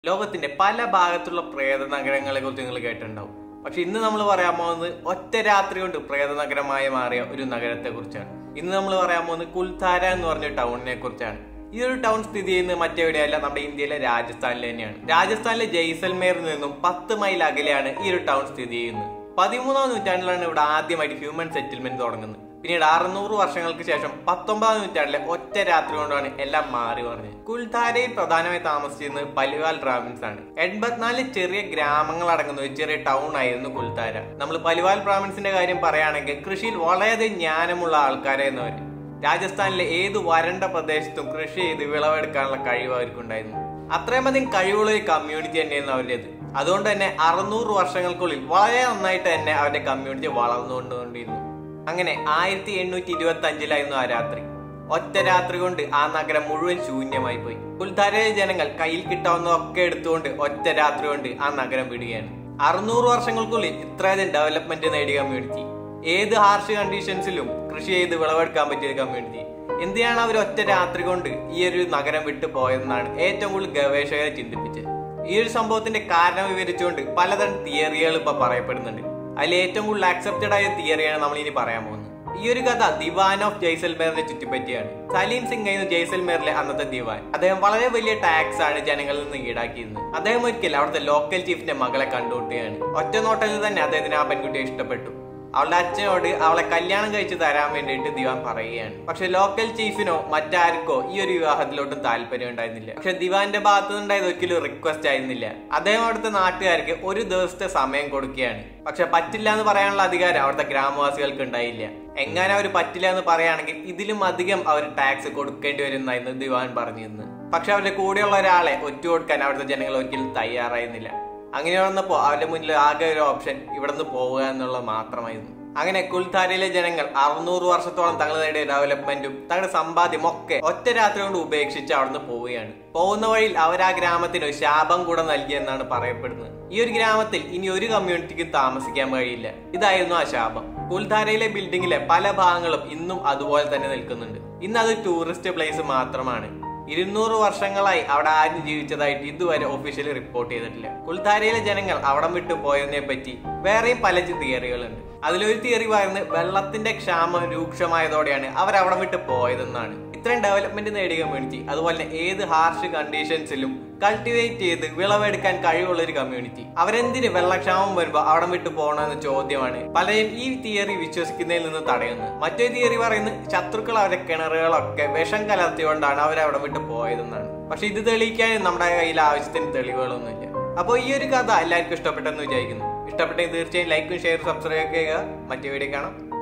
ലോകത്തിന്റെ പല ഭാഗത്തുള്ള പ്രേത നഗരങ്ങളെ കുറിച്ച് നിങ്ങൾ കേട്ടിട്ടുണ്ടാവും പക്ഷെ ഇന്ന് നമ്മൾ പറയാൻ പോകുന്നത് ഒറ്റ രാത്രി കൊണ്ട് പ്രേത നഗരമായി മാറിയ ഒരു നഗരത്തെ കുറിച്ചാണ് ഇന്ന് നമ്മൾ പറയാൻ പോകുന്നത് കുൽത്താര എന്ന് പറഞ്ഞ ടൗണിനെ കുറിച്ചാണ് ഈ ഒരു ടൗൺ സ്ഥിതി ചെയ്യുന്നത് മറ്റെവിടെയല്ല നമ്മുടെ ഇന്ത്യയിലെ രാജസ്ഥാനിൽ തന്നെയാണ് രാജസ്ഥാനിലെ ജയ്സൽമേറിൽ നിന്നും പത്ത് മൈൽ അകലെയാണ് ഈ ഒരു ടൗൺ സ്ഥിതി ചെയ്യുന്നത് പതിമൂന്നാം നൂറ്റാണ്ടിലാണ് ഇവിടെ ആദ്യമായിട്ട് ഹ്യൂമൻ സെറ്റിൽമെന്റ് തുടങ്ങുന്നത് പിന്നീട് അറുന്നൂറ് വർഷങ്ങൾക്ക് ശേഷം പത്തൊമ്പതാം നൂറ്റാണ്ടിലെ ഒറ്റ രാത്രി കൊണ്ടാണ് എല്ലാം മാറി പറഞ്ഞത് കുൽധാരയിൽ പ്രധാനമായി താമസിച്ചിരുന്നത് പലിവാൽ ബ്രാഹ്മിൻസ് ആണ് എൺപത്തിനാല് ചെറിയ ഗ്രാമങ്ങൾ അടങ്ങുന്ന ഒരു ചെറിയ ടൗൺ ആയിരുന്നു കുൽധാര നമ്മൾ പലിവാൽ ബ്രാഹ്മിൻസിന്റെ കാര്യം പറയുകയാണെങ്കിൽ കൃഷിയിൽ വളരെയധികം ജ്ഞാനമുള്ള ആൾക്കാരായിരുന്നു അവര് രാജസ്ഥാനിലെ ഏത് വരണ്ട പ്രദേശത്തും കൃഷി ചെയ്ത് വിളവെടുക്കാനുള്ള കഴിവ് അവർക്കുണ്ടായിരുന്നു അത്രയും അധികം കഴിവുള്ള ഒരു കമ്മ്യൂണിറ്റി തന്നെയായിരുന്നു അവരുടേത് അതുകൊണ്ട് തന്നെ അറുന്നൂറ് വർഷങ്ങൾക്കുള്ളിൽ വളരെ നന്നായിട്ട് തന്നെ അവരുടെ കമ്മ്യൂണിറ്റി വളർന്നുകൊണ്ടുകൊണ്ടിരുന്നു അങ്ങനെ ആയിരത്തി എണ്ണൂറ്റി ഇരുപത്തി അഞ്ചിലായിരുന്നു ആ രാത്രി ഒറ്റ രാത്രി കൊണ്ട് ആ നഗരം മുഴുവൻ ശൂന്യമായി പോയി കുൽധാരയിലെ ജനങ്ങൾ കയ്യിൽ കിട്ടാവുന്നതൊക്കെ എടുത്തുകൊണ്ട് ഒറ്റ രാത്രി കൊണ്ട് ആ നഗരം വിടുകയാണ് അറുന്നൂറ് വർഷങ്ങൾക്കുള്ളിൽ ഇത്രയധികം ഡെവലപ്മെന്റ് നേടിയ കമ്മ്യൂണിറ്റി ഏത് ഹാർഷ് കണ്ടീഷൻസിലും കൃഷി ചെയ്ത് വിളവെടുക്കാൻ പറ്റിയ കമ്മ്യൂണിറ്റി എന്തിനാണ് അവർ ഒറ്റ രാത്രി കൊണ്ട് ഈ ഒരു നഗരം വിട്ടു പോയതെന്നാണ് ഏറ്റവും കൂടുതൽ ഗവേഷകരെ ചിന്തിപ്പിച്ചത് ഈ ഒരു സംഭവത്തിന്റെ കാരണം വിവരിച്ചുകൊണ്ട് പലതരം തിയറികൾ ഇപ്പൊ പറയപ്പെടുന്നുണ്ട് അതിൽ ഏറ്റവും കൂടുതൽ അക്സെപ്റ്റഡ് ആയ തിയറിയാണ് നമ്മൾ ഇനി പറയാൻ പോകുന്നത് ഈ ഒരു കഥ ദിവാൻ ഓഫ് ജയ്സൽമേറിനെ ചുറ്റിപ്പറ്റിയാണ് സലീം സിംഗ് ആയിരുന്നു ജയ്സൽമേറിലെ അന്നത്തെ ദിവാൻ അദ്ദേഹം വളരെ വലിയ ടാക്സ് ആണ് ജനങ്ങളിൽ നിന്ന് ഈടാക്കിയിരുന്നത് അദ്ദേഹം ഒരിക്കൽ അവിടുത്തെ ലോക്കൽ ചീഫിന്റെ മകളെ കണ്ടുമുട്ടുകയാണ് ഒറ്റ നോട്ടത്തിൽ തന്നെ അദ്ദേഹത്തിന് ആ പെൺകുട്ടിയെ ഇഷ്ടപ്പെട്ടു അവളുടെ അച്ഛനോട് അവളെ കല്യാണം കഴിച്ച് തരാൻ വേണ്ടിയിട്ട് ദിവാൻ പറയുകയാണ് പക്ഷെ ലോക്കൽ ചീഫിനോ മറ്റാർക്കോ ഈ ഒരു വിവാഹത്തിലോട്ടും താല്പര്യം ഉണ്ടായിരുന്നില്ല പക്ഷെ ദിവാന്റെ ഭാഗത്തു നിന്നുണ്ടായത് ഒരിക്കലും റിക്വസ്റ്റ് ആയിരുന്നില്ല അദ്ദേഹം അവിടുത്തെ നാട്ടുകാർക്ക് ഒരു ദിവസത്തെ സമയം കൊടുക്കുകയാണ് പക്ഷെ പറ്റില്ല എന്ന് പറയാനുള്ള അധികാരം അവിടുത്തെ ഗ്രാമവാസികൾക്ക് ഉണ്ടായില്ല എങ്ങനെ അവർ പറ്റില്ല എന്ന് പറയുകയാണെങ്കിൽ ഇതിലും അധികം അവർ ടാക്സ് കൊടുക്കേണ്ടി വരുന്നായിരുന്നു ദിവാൻ പറഞ്ഞിരുന്നത് പക്ഷെ അവരുടെ കൂടെയുള്ള ഒരാളെ ഒറ്റ കൊടുക്കാൻ അവിടുത്തെ ജനങ്ങൾ ഒരിക്കലും തയ്യാറായിരുന്നില്ല അങ്ങനെ വന്നപ്പോ അവരുടെ മുന്നിൽ ആകെ ഒരു ഓപ്ഷൻ ഇവിടുന്ന് പോവുക എന്നുള്ളത് മാത്രമായിരുന്നു അങ്ങനെ കുൽധാരയിലെ ജനങ്ങൾ അറുന്നൂറ് വർഷത്തോളം തങ്ങൾ നേടിയ ഡെവലപ്മെന്റും തങ്ങളുടെ സമ്പാദ്യം ഒക്കെ ഒറ്റ രാത്രി കൊണ്ട് ഉപേക്ഷിച്ച് അവിടുന്ന് പോവുകയാണ് പോകുന്ന വഴിയിൽ അവർ ആ ഗ്രാമത്തിന് ഒരു ശാപം കൂടെ നൽകിയെന്നാണ് പറയപ്പെടുന്നത് ഈ ഒരു ഗ്രാമത്തിൽ ഇനി ഒരു കമ്മ്യൂണിറ്റിക്ക് താമസിക്കാൻ കഴിയില്ല ഇതായിരുന്നു ആ ശാപം കുൽധാരയിലെ ബിൽഡിങ്ങിലെ പല ഭാഗങ്ങളും ഇന്നും അതുപോലെ തന്നെ നിൽക്കുന്നുണ്ട് ഇന്ന് അത് ടൂറിസ്റ്റ് പ്ലേസ് മാത്രമാണ് ഇരുന്നൂറ് വർഷങ്ങളായി അവിടെ ആരും ജീവിച്ചതായിട്ട് ഇതുവരെ ഒഫീഷ്യലി റിപ്പോർട്ട് ചെയ്തിട്ടില്ല കുൽധാരയിലെ ജനങ്ങൾ അവിടം വിട്ടു പോയതിനെ പറ്റി വേറെയും പല തിയറികളുണ്ട് അതിലൊരു തിയറി പറയുന്നത് വെള്ളത്തിന്റെ ക്ഷാമം രൂക്ഷമായതോടെയാണ് അവർ അവിടം വിട്ട് പോയതെന്നാണ് ഇത്രയും ഡെവലപ്മെന്റ് നേടിയ കമ്മ്യൂണിറ്റി അതുപോലെ തന്നെ ഏത് ഹാർഷ് കണ്ടീഷൻസിലും കൾട്ടിവേറ്റ് ചെയ്ത് വിളവെടുക്കാൻ കഴിവുള്ള ഒരു കമ്മ്യൂണിറ്റി അവരെന്തിന് വെള്ളക്ഷാമം വരുമ്പോൾ അവിടെ വിട്ടു പോകണമെന്ന ചോദ്യമാണ് പലരും ഈ തിയറി വിശ്വസിക്കുന്നതിൽ നിന്ന് തടയുന്നത് മറ്റൊരു തിയറി പറയുന്നത് ശത്രുക്കൾ അവരുടെ കിണറുകളൊക്കെ വിഷം കലർത്തിക്കൊണ്ടാണ് അവർ അവിടെ വിട്ട് പോയതെന്നാണ് പക്ഷെ ഇത് തെളിയിക്കാൻ നമ്മുടെ കയ്യിൽ ആവശ്യത്തിന് തെളിവുകളൊന്നുമില്ല അപ്പോൾ ഈ ഒരു കഥ എല്ലാവർക്കും ഇഷ്ടപ്പെട്ടെന്ന് വിചാരിക്കുന്നു ഇഷ്ടപ്പെട്ടെങ്കിൽ തീർച്ചയായും ലൈക്കും ഷെയർ സബ്സ്ക്രൈബ് ചെയ്യുക മറ്റു വീഡിയോ കാണാം